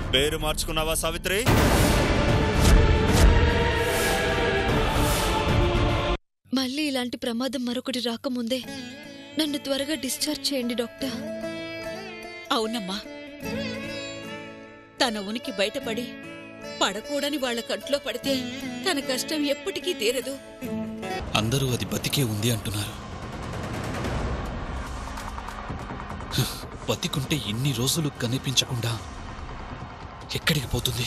పేరు మార్చుకున్నావా సావిత్రి మళ్ళీ ఇలాంటి ప్రమాదం మరొకటి రాకముందే నన్ను త్వరగా డిశ్చార్జ్ చేయండి డాక్టర్ అవునమ్మా తన ఉనికి బయటపడి పడకూడని వాళ్ళ కంట్లో పడితే తన కష్టం ఎప్పటికీ తీరదు అందరూ అది బతికే ఉంది అంటున్నారు హ్, బతికుంటే ఇన్ని రోజులు కనిపించకుండా ఎక్కడికి పోతుంది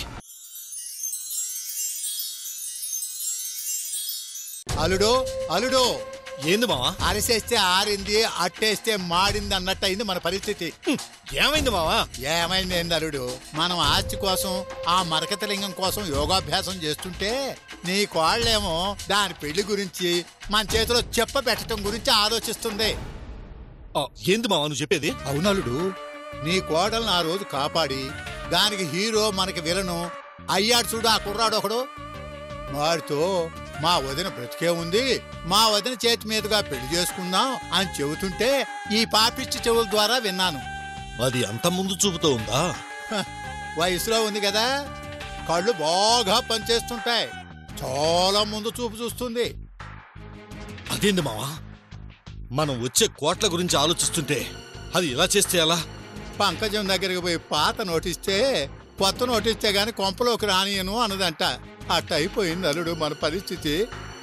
అలుడు అలుడు ఏంది మావా అరిసేస్తే ఆరింది అట్టేస్తే మాడింది అన్నట్టు అయింది మన పరిస్థితి ఏమైంది మావా ఏమైంది ఏంది అలుడు మనం ఆస్తి కోసం ఆ మరకతలింగం కోసం యోగాభ్యాసం చేస్తుంటే నీ కోళ్ళేమో దాని పెళ్లి గురించి మన చేతిలో చెప్ప పెట్టడం గురించి ఆలోచిస్తుంది ఆ, ఏంది మావా నువ్వు చెప్పేది అవునలుడు నీ కోడల్ని ఆ రోజు కాపాడి దానికి హీరో మనకి విలను అయ్యాడు చూడు ఆ కుర్రాడు ఒకడు వాడితో మా వదిన బ్రతికే ఉంది మా వదిన చేతి మీదుగా పెళ్లి చేసుకుందాం అని చెబుతుంటే ఈ పాపిష్టి చెవుల ద్వారా విన్నాను అది అంత ముందు చూపుతూ ఉందా హ, వయసులో ఉంది కదా కళ్ళు బాగా పనిచేస్తుంటాయి చాలా ముందు చూపు చూస్తుంది అదేంది మావా మనం వచ్చే కోట్ల గురించి ఆలోచిస్తుంటే అది ఇలా చేస్తే ఎలా పంకజం దగ్గరికి పోయి పాత నోటిస్తే కొత్త నోటిస్తే గాని కొంపలోకి రానియను అన్నదంట అట్ట అయిపోయింది అల్లుడు మన పరిస్థితి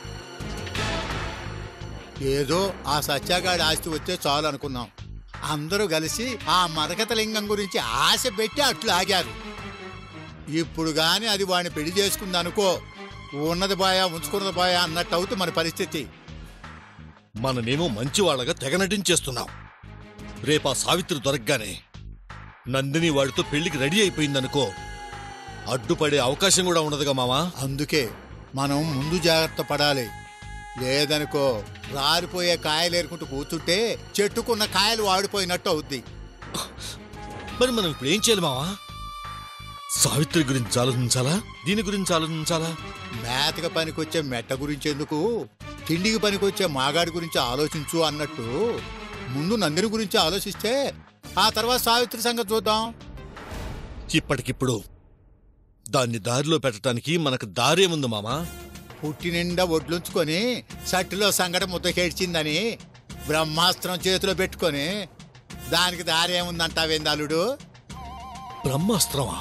ఏదో ఆ సత్యాగాడి ఆస్తి వస్తే చాలు అనుకున్నాం అందరూ కలిసి ఆ మరకతలింగం గురించి ఆశ పెట్టి అట్లు ఆగారు ఇప్పుడు గాని అది వాడిని పెళ్లి చేసుకుందనుకో ఉన్నది బాయా ఉంచుకున్నది బాయా అన్నట్టు అవుతుంది మన పరిస్థితి మననేమో మంచి వాళ్ళగా తెగ నటించేస్తున్నాం రేపా సావిత్రి దొరకగానే నందిని వాడితో పెళ్లికి రెడీ అయిపోయిందనుకో అడ్డుపడే అవకాశం కూడా ఉండదుగా మావా అందుకే మనం ముందు జాగ్రత్త పడాలి లేదనుకో రారిపోయే కాయలు ఏరుకుంటూ కూర్చుంటే చెట్టుకున్న కాయలు వాడిపోయినట్టు అవుద్ది మరి మనం ఇప్పుడు ఏం చేయాలి మావా సావిత్రి గురించి ఆలోచించాలా దీని గురించి ఆలోచించాలా మేతక పనికొచ్చే మెట్ట గురించి ఎందుకు తిండికి పనికొచ్చే మాగాడి గురించి ఆలోచించు అన్నట్టు ముందు నందిని గురించి ఆలోచిస్తే ఆ తర్వాత సావిత్రి సంగతి చూద్దాం ఇప్పటికిప్పుడు దాన్ని దారిలో పెట్టడానికి మనకు దారేముంది మామా పుట్టి నిండా ఒడ్లుంచుకొని సట్టులో సంగట ముద్దకేడ్చిందని బ్రహ్మాస్త్రం చేతిలో పెట్టుకొని దానికి దారేముందంటావేందాలుడు బ్రహ్మాస్త్రమా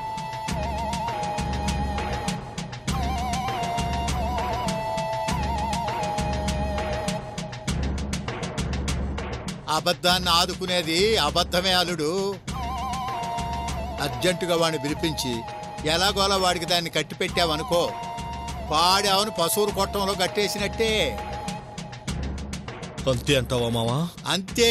అబద్ధాన్ని ఆదుకునేది అబద్ధమే అల్లుడు అర్జెంటుగా వాడిని పిలిపించి ఎలాగోలా వాడికి దాన్ని కట్టి పెట్టావనుకో పాడావును పశువులు కొట్టంలో కట్టేసినట్టే అంతే అంటావా మామా అంతే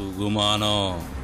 సుగుమానం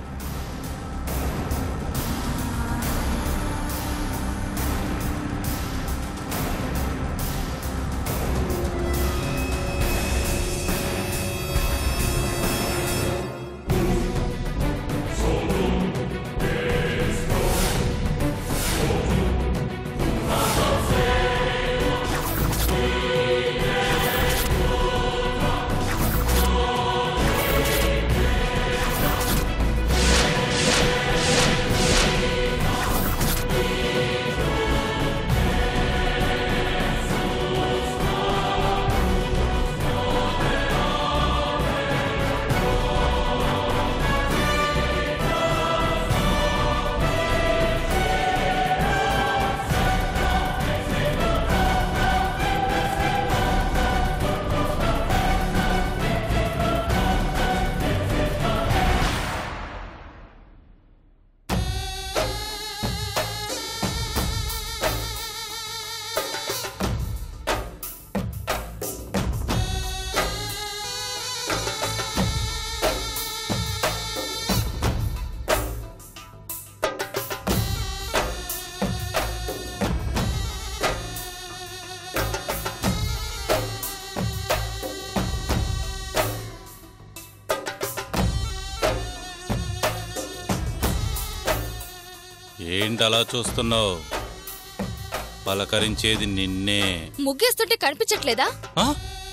ఏంటలా చూస్తున్నావు పలకరించేది నిన్నే ముగ్గేస్తుంటే కనిపించట్లేదా ఆ?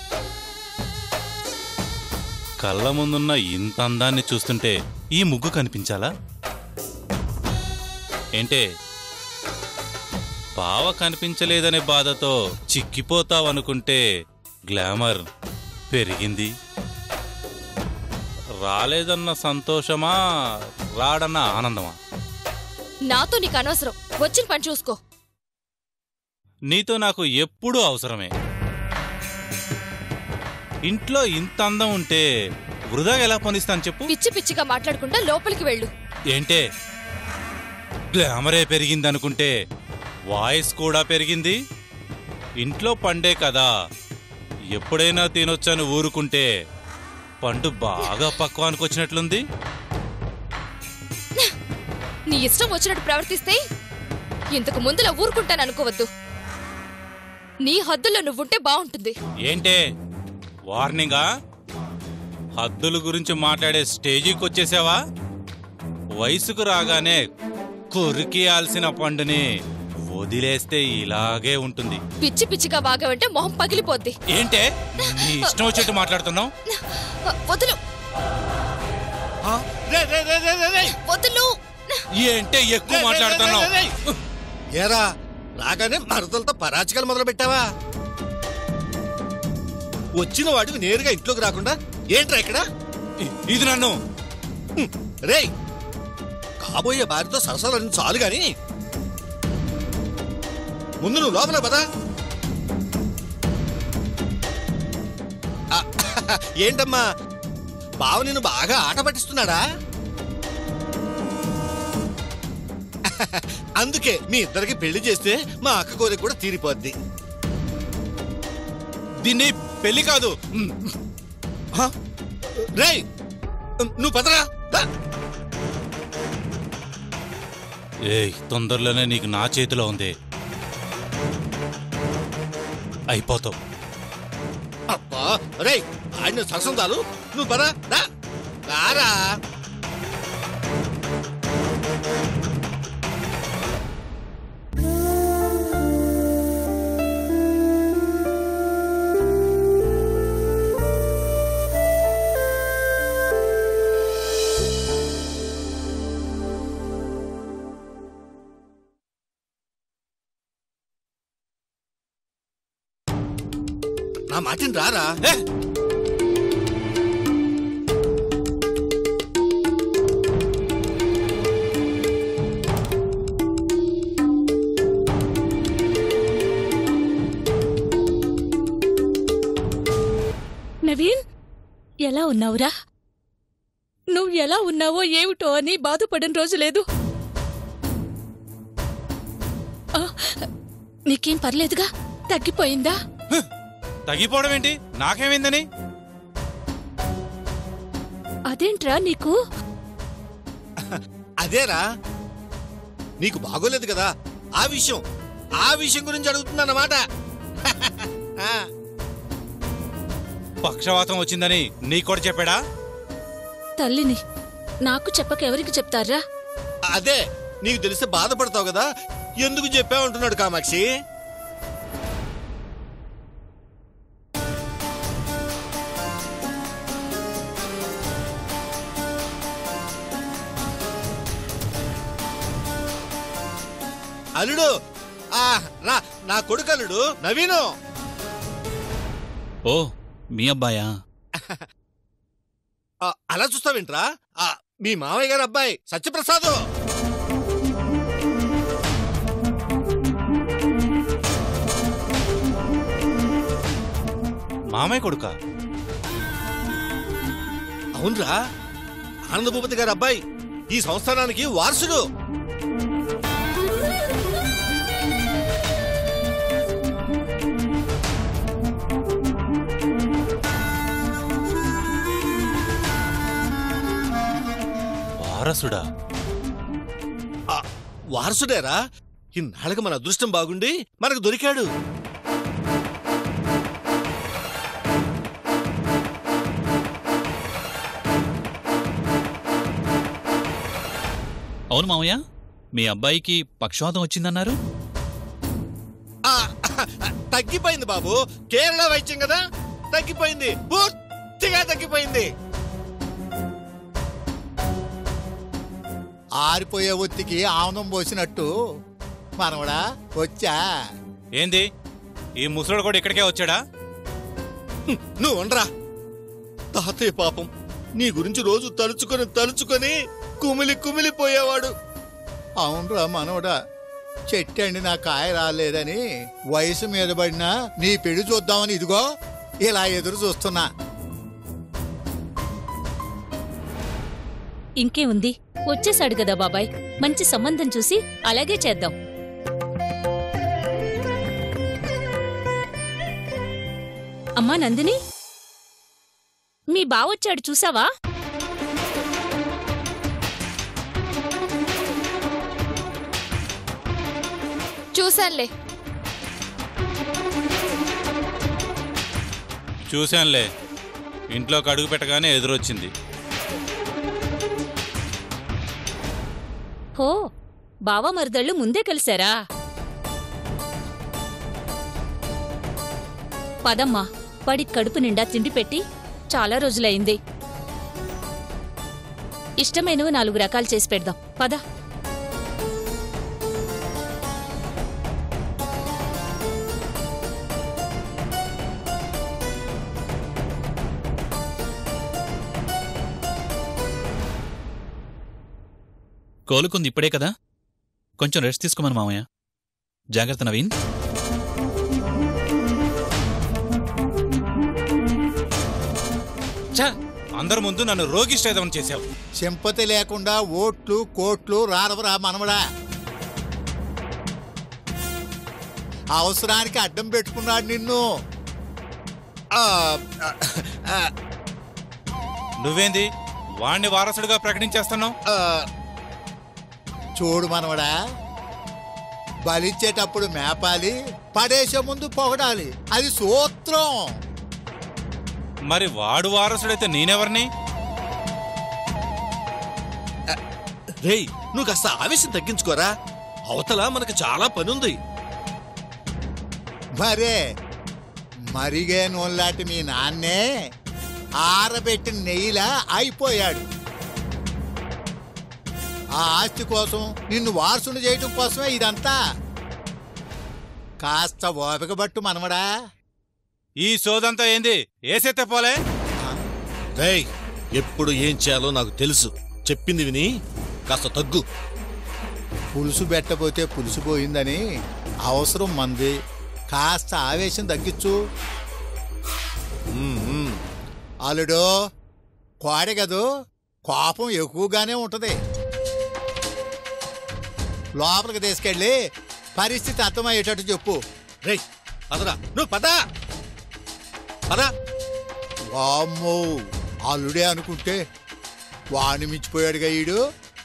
కళ్ళ ముందున్న ఇంత అందాన్ని చూస్తుంటే ఈ ముగ్గు కనిపించాలా ఏంటే బావ కనిపించలేదనే బాధతో చిక్కిపోతావనుకుంటే గ్లామర్ పెరిగింది రాలేదన్న సంతోషమా రాడన్న ఆనందమా నాతో నీకు అనవసరం వచ్చిన పని చూసుకో నీతో నాకు ఎప్పుడూ అవసరమే ఇంట్లో ఇంత అందం ఉంటే వృధాగా ఎలా పనిస్తాను చెప్పు పిచ్చి పిచ్చిగా మాట్లాడకుండా లోపలికి వెళ్ళు ఏంటే గ్లామరే పెరిగిందనుకుంటే వాయిస్ కూడా పెరిగింది ఇంట్లో పండే కదా ఎప్పుడైనా తినొచ్చని ఊరుకుంటే పండు బాగా పక్వానికి వచ్చినట్లుంది నీ ఇష్టం వచ్చినట్టు ప్రవర్తిస్తే ఇంతకు ముందులా ఊరుకుంటాను అనుకోవద్దు నీ హద్దుల్లో నువ్వుంటే బాగుంటుంది ఏంటే వార్నింగా హద్దుల గురించి మాట్లాడే స్టేజీకి వచ్చేసావా వయసుకు రాగానే కొరికియాల్సిన పండుని వదిలేస్తే ఇలాగే ఉంటుంది పిచ్చి పిచ్చిగా వాగావంటే మొహం పగిలిపోద్ది ఏంటే నీ ఇష్టం వచ్చేట్టు మాట్లాడుతున్నావు వదులు రే, రే, రే, రే, రే, రే. వదులు ఏంటే ఎక్కువ మాట్లాడుతున్నావు ఏరా రాగానే మరదలతో పరాచకాలు మొదలు పెట్టావా వచ్చిన వాడికి నేరుగా ఇంట్లోకి రాకుండా ఏంట్రా ఇక్కడ ఇ- ఇది నన్ను రేయ్ కాబోయే భార్యతో సరసాలన్నీ చాలు గాని ముందు నువ్వు లోపల పదా ఆ, ఏంటమ్మా బావ నిన్ను బాగా ఆట పట్టిస్తున్నాడా అందుకే మీ ఇద్దరికి పెళ్లి చేస్తే మా అక్క కోరిక కూడా తీరిపోద్ది దీన్ని పెళ్లి కాదు హ? రేయ్ నువ్వు పదరా రా. ఏయ్ తొందరలోనే నీకు నా చేతిలో ఉంది అయిపోతావు అబ్బా రేయ్ ఆయన సరసం చాలు నువ్వు పరా రా రారా నా మాటిని రారా ఏ! నవీన్ ఎలా ఉన్నావురా నువ్వు ఎలా ఉన్నావో ఏమిటో అని బాధపడిన రోజు లేదు ఆ, నీకేం పర్లేదుగా తగ్గిపోయిందా తగ్గిపోవడం ఏంటి నాకేమైందని అదేంట్రా నీకు అదేరా నీకు బాగోలేదు కదా ఆ విషయం ఆ విషయం గురించి అడుగుతుందన్నమాట ఆ, పక్షవాతం వచ్చిందని నీ కూడా చెప్పాడా తల్లిని నాకు చెప్పక ఎవరికి చెప్తారా అదే నీకు తెలిస్తే బాధపడతావు కదా ఎందుకు చెప్పావంటున్నాడు కామాక్షి అల్లుడు ఆ రా నా కొడుకు అల్లుడు నవీను ఓ మీ అబ్బాయా ఆ, అలా చూస్తావేంట్రా ఆ, మీ మామయ్య గారు అబ్బాయి సత్యప్రసాద్ మామయ్య కొడుక అవునరా ఆనందభూపతి గారి అబ్బాయి ఈ సంస్థానానికి వారసుడు వారసుడా ఆ, వారసుడేరా ఇన్నాళ్ళకి మన అదృష్టం బాగుండి మనకు దొరికాడు అవును మామయ్య మీ అబ్బాయికి పక్షవాతం వచ్చిందన్నారు ఆ, తగ్గిపోయింది బాబు కేరళ వైద్యం కదా తగ్గిపోయింది పూర్తిగా తగ్గిపోయింది ఆరిపోయే ఒత్తికి ఆనందం పోసినట్టు మనవడా వచ్చా ఏంది ఈ ముసలోడు కూడా ఇక్కడికే వచ్చాడా నువ్వు ఉండరా తాతయ్య పాపం నీ గురించి రోజు తలుచుకొని తలుచుకొని కుమిలి కుమిలిపోయేవాడు అవునరా మనవడా చెట్టండి నా కాయ రాలేదని వయసు మీద పడినా నీ పెళ్లి చూద్దామని ఇదిగో ఇలా ఎదురు చూస్తున్నా ఇంకే ఉంది వచ్చేసాడు కదా బాబాయ్ మంచి సంబంధం చూసి అలాగే చేద్దాం అమ్మా నందిని మీ బావొచ్చాడు చూసావా చూశానులే చూశానులే ఇంట్లోకి అడుగు పెట్టగానే ఎదురొచ్చింది హో బావ మరదళ్ళు ముందే కలిశారా పదమ్మా పడి కడుపు నిండా తిండి పెట్టి చాలా రోజులైంది ఇష్టమైనవి నాలుగు రకాలు చేసి పెడదాం పద కోలుకుంది ఇప్పుడే కదా కొంచెం రెస్ట్ తీసుకోమను మామయ్య జాగ్రత్త నవీన్ ఛ! అందరి ముందు నన్ను రోగిష్టేదం చేశావు సింపతి లేకుండా ఓట్లు కోట్లు రారవరా మనవడా అవసరానికి అడ్డం పెట్టుకున్నాడు నిన్ను ఆ, ఆ, ఆ, నువ్వేంది వాణ్ణి వారసుడిగా ప్రకటించేస్తున్నావు ఆ, చూడు మనవడా బలిచ్చేటప్పుడు మేపాలి పడేసే ముందు పొగడాలి అది సూత్రం మరి వాడు వారసుడైతే నేనెవరిని రేయ్ నువ్వు కాస్త ఆవేశం తగ్గించుకోరా అవతల మనకు చాలా పనుంది మరే మరిగే నూనెలాంటి మీ నాన్నే ఆరబెట్టిన నెయ్యిలా అయిపోయాడు ఆ ఆస్తి కోసం నిన్ను వారసుని చేయటం కోసమే ఇదంతా కాస్త ఓపిక పట్టు మనవడా ఈ సోదంతా ఏంది ఏసైతే పోలే రేయ్ ఎప్పుడు ఏం చేయాలో నాకు తెలుసు చెప్పింది విని కాస్త తగ్గు పులుసు పెట్టపోతే పులుసు పోయిందని అవసరం మంది కాస్త ఆవేశం తగ్గించు ఉమ్, ఉమ్. అల్లుడు కోడె కదూ కోపం ఎక్కువగానే ఉంటది లోపలికి తీసుకెళ్ళి పరిస్థితి అర్థమయ్యేటట్టు చెప్పు రేయ్ పదరా నువ్వు పదా పదా వామ్మో అల్లుడే అనుకుంటే వాడిని మించిపోయాడుగా ఈడు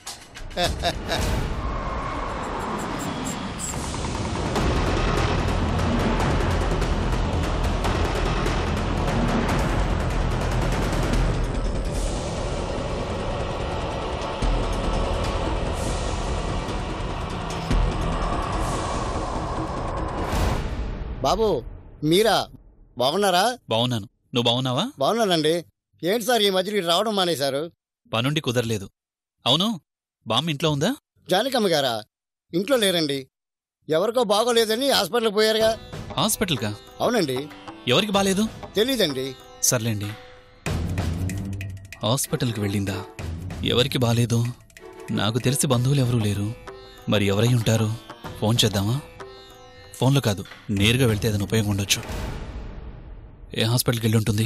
బాబు మీరా బాగున్నారా బాగున్నాను నువ్వు బాగున్నావా బాగున్నానండి ఏంటి సార్ ఈ మధ్య ఇటు రావడం మానేశారు పనుండి కుదరలేదు అవును బామ్మ ఇంట్లో ఉందా జానకమ్మ గారా ఇంట్లో లేరండి ఎవరికో బాగోలేదని హాస్పిటల్కి పోయారుగా హాస్పిటల్కా అవునండి ఎవరికి బాలేదు తెలీదండి సర్లేండి హాస్పిటల్కి వెళ్ళిందా ఎవరికి బాలేదు నాకు తెలిసి బంధువులు ఎవరూ లేరు మరి ఎవరై ఉంటారు ఫోన్ చేద్దామా ఫోన్లో కాదు నేరుగా వెళ్తే ఏదైనా ఉపయోగం ఉండొచ్చు ఏ హాస్పిటల్కి వెళ్ళి ఉంటుంది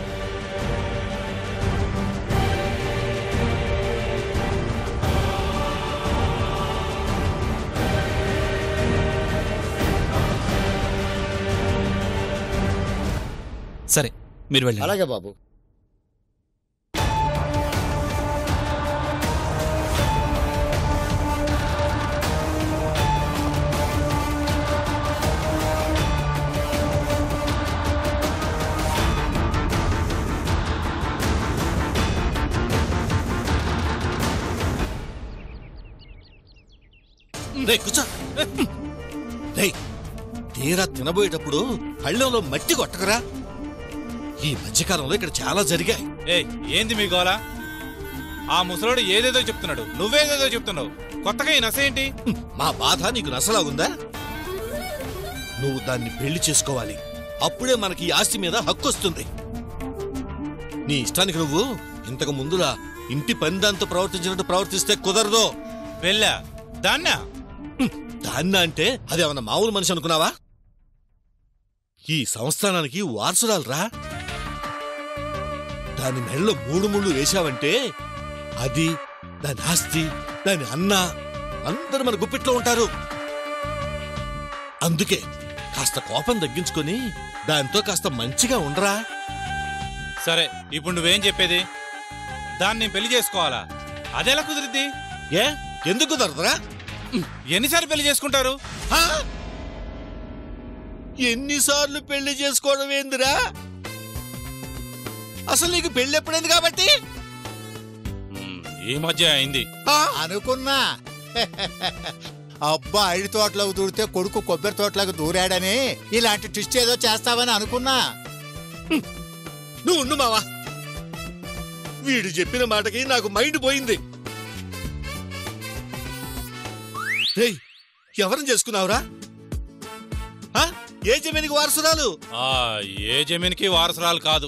సరే మీరు వెళ్ళండి అలాగే బాబు రే కూర్చో రే తీరా తినబోయేటప్పుడు పళ్ళెంలో మట్టి కొట్టకరా ఈ మధ్యకాలంలో ఇక్కడ చాలా జరిగాయి ఏయ్ ఏంది మీ గోల ఆ ముసలోడు ఏదేదో చెప్తున్నాడు నువ్వేదేదో చెప్తున్నావు కొత్తగా ఈ నస ఏంటి హ్మ్, మా బాధ నీకు నసలాగుందా నువ్వు దాన్ని పెళ్లి చేసుకోవాలి అప్పుడే మనకి ఈ ఆస్తి మీద హక్కు వస్తుంది నీ ఇష్టానికి నువ్వు ఇంతకు ముందులా ఇంటి పనిదాంతో ప్రవర్తించినట్టు ప్రవర్తిస్తే కుదరదు వెళ్ళా దాన్నా దాన్న అంటే అది ఏమన్నా మామూలు మనిషి అనుకున్నావా ఈ సంస్థానానికి వారసురాలరా దాని మెడలో మూడు ముళ్ళు వేశావంటే అది దాని ఆస్తి దాని అన్న అందరూ మన గుప్పిట్లో ఉంటారు అందుకే కాస్త కోపం తగ్గించుకొని దాంతో కాస్త మంచిగా ఉండరా సరే ఇప్పుడు నువ్వేం చెప్పేది దాన్ని నేను పెళ్లి చేసుకోవాలా అదెలా కుదిరిద్ది ఏ ఎందుకు కుదరదురా ఎన్నిసార్లు పెళ్లి చేసుకుంటారు హా? ఎన్నిసార్లు పెళ్లి చేసుకోవడం ఏందిరా అసలు నీకు పెళ్లి ఎప్పుడైంది కాబట్టి మ్, ఈ మధ్య అయింది ఆ? అనుకున్నా అబ్బా అడి తోటలోకి దూరితే కొడుకు కొబ్బరి తోటలోకి దూరాడని ఇలాంటి ట్విస్ట్ ఏదో చేస్తావని అనుకున్నా నువ్వు ఉండు మావా వీడు చెప్పిన మాటకి నాకు మైండ్ పోయింది రేయ్ ఎవరిని చేసుకున్నావురా ఆ? ఏ జమీనికి వారసురాలు ఆ ఏ జమీన్కి వారసురాలు కాదు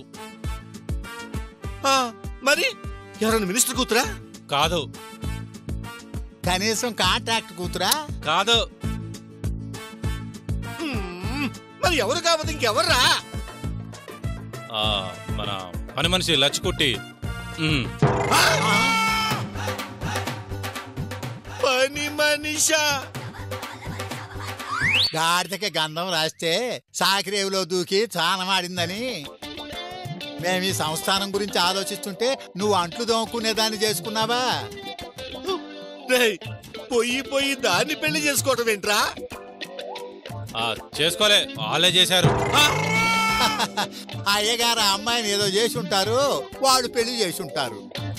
ఆ, మరి ఎవరైనా మినిస్టర్ కూతురా కాదు కనీసం కాంట్రాక్ట్ కూతురా కాదు మ్మ్. మరి ఎవరు కాకపోతే ఇంకెవర్రా ఆ మన పని మనిషి లచ్చికుట్టి మ్, పని మనిషా గాడిదకి గంధం రాస్తే సాకిరేవులో దూకి చానమాడిందని మేము ఈ సంస్థానం గురించి ఆలోచిస్తుంటే నువ్వు అంట్లు దోముకునేదాన్ని చేసుకున్నావా రేయ్ పొయ్యి పొయ్యి దాన్ని పెళ్లి చేసుకోవటం ఏంట్రా ఆ చేసుకోలే వాళ్ళే చేశారు ఆ? ఆ అయ్యగారు ఆ అమ్మాయిని ఏదో చేసి ఉంటారు వాళ్ళు పెళ్లి చేసి ఉంటారు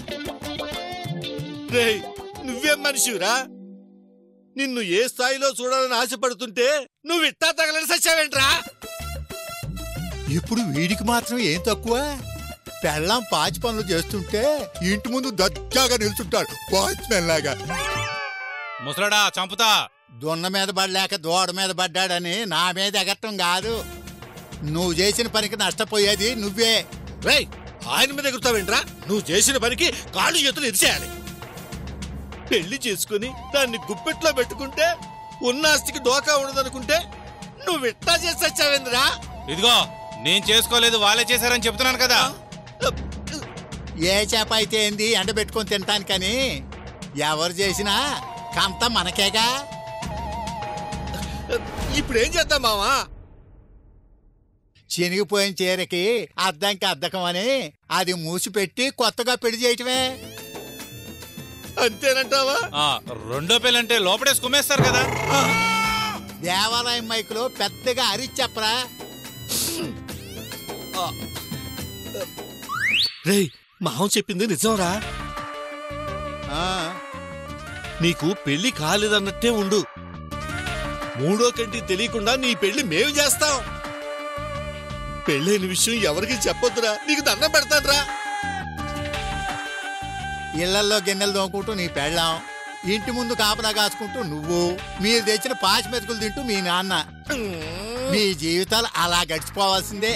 రేయ్ నువ్వేం మనిషిరా నిన్ను ఏ స్థాయిలో చూడాలని ఆశపడుతుంటే నువ్వు ఇట్టా తగలని సచ్చావేంట్రా ఇప్పుడు వీడికి మాత్రం ఏం తక్కువ పెళ్ళాం పాచి పనులు చేస్తుంటే ఇంటి ముందు దర్జాగా నిల్చుంటాడు వాచ్మెన్ లాగా ముసలడా చంపుతా దున్న మీద పడలేక దోడ మీద పడ్డాడని నా మీద ఎగట్టం కాదు నువ్వు చేసిన పనికి నష్టపోయేది నువ్వే రేయ్ ఆయన మీద ఎగురుతావేంట్రా నువ్వు చేసిన పనికి కాళ్ళు చేతులు ఇరిచేయాలి పెళ్లి చేసుకుని దాన్ని గుప్పెట్లో పెట్టుకుంటే ఉన్న ఆస్తికి డోకా ఉండదనుకుంటే నువ్వు ఇట్టా చేసి సచ్చావేంద్రా ఇదిగో నేను చేసుకోలేదు వాళ్ళే చేశారని చెప్తున్నాను కదా ఏ చేప అయితే ఏంది ఎండబెట్టుకొని తినటానికని ఎవరు చేసినా కంత మనకేగా ఇప్పుడు ఏం చేద్దాం మావా చినిగిపోయిన చీరకి అద్దంకి అద్దకం అని అది మూసిపెట్టి కొత్తగా పెళ్లి చేయటమే అంతేనంటావా ఆ రెండో పెళ్ళంటే లోపడేసి కుమ్మేస్తారు కదా దేవాలయం మైకులో పెద్దగా అరిచి చెప్పరా రేయ్ మావం చెప్పింది నిజంరా ఆ, నీకు పెళ్లి కాలేదన్నట్టే ఉండు మూడో కంటి తెలియకుండా నీ పెళ్లి మేము చేస్తాం పెళ్ళైన విషయం ఎవరికి చెప్పొద్దురా నీకు దండం పెడతాడ్రా ఇళ్లల్లో గిన్నెలు దోముకుంటూ నీ పెళ్ళాం ఇంటి ముందు కాపలా కాసుకుంటూ నువ్వు మీరు తెచ్చిన పాచి మెతుకులు తింటూ మీ నాన్న మీ జీవితాలు అలా గడిచిపోవాల్సిందే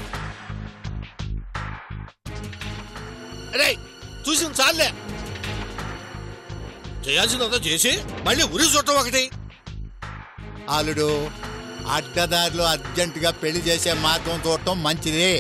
రే చూసిన చాలే చేయాల్సిందంతా చేసి మళ్ళీ ఉరి చుట్టం ఒకటి అల్లుడు అడ్డదారిలో అర్జెంటుగా పెళ్లి చేసే మార్గం చూడటం మంచిదే